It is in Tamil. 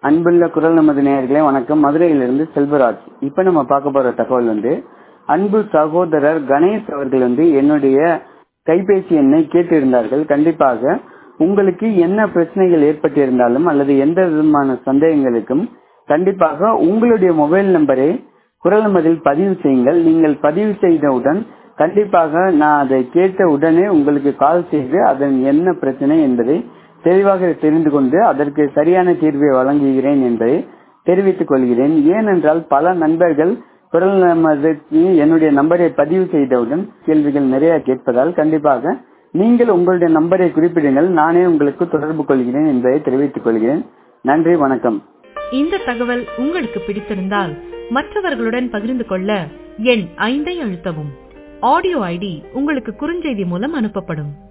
அன்புள்ள குரல் நமது நேயர்களே வணக்கம் மதுரையிலிருந்து செல்வராஜ் இப்ப நம்ம பார்க்க போற தகவல் வந்து அன்பு சகோதரர் கணேஷ் அவர்கள் வந்து என்னுடைய கைபேசி எண்ணை கேட்டிருந்தார்கள் கண்டிப்பாக உங்களுக்கு என்ன பிரச்சனைகள் ஏற்பட்டிருந்தாலும் அல்லது எந்த விதமான சந்தேகங்களுக்கும் கண்டிப்பாக உங்களுடைய மொபைல் நம்பரை குரல் நமதில் பதிவு செய்யுங்கள் நீங்கள் பதிவு செய்தவுடன் கண்டிப்பாக நான் அதை கேட்ட உடனே உங்களுக்கு கால் செய்து அதன் என்ன பிரச்சனை என்பதை தெளிவாக தெரிந்து கொண்டு அதற்கு சரியான தீர்வை வழங்குகிறேன் என்பதை தெரிவித்துக் கொள்கிறேன் ஏனென்றால் பல நண்பர்கள் குரல் நமதுக்கு என்னுடைய நம்பரை பதிவு செய்தவுடன் கேள்விகள் நிறைய கேட்பதால் கண்டிப்பாக நீங்கள் உங்களுடைய நம்பரை குறிப்பிடுங்கள் நானே உங்களுக்கு தொடர்பு கொள்கிறேன் என்பதை தெரிவித்துக் கொள்கிறேன் நன்றி வணக்கம் இந்த தகவல் உங்களுக்கு பிடித்திருந்தால் மற்றவர்களுடன் பகிர்ந்து கொள்ள எண் ஐந்தை அழுத்தவும் ஆடியோ ஐடி உங்களுக்கு குறுஞ்செய்தி மூலம் அனுப்பப்படும்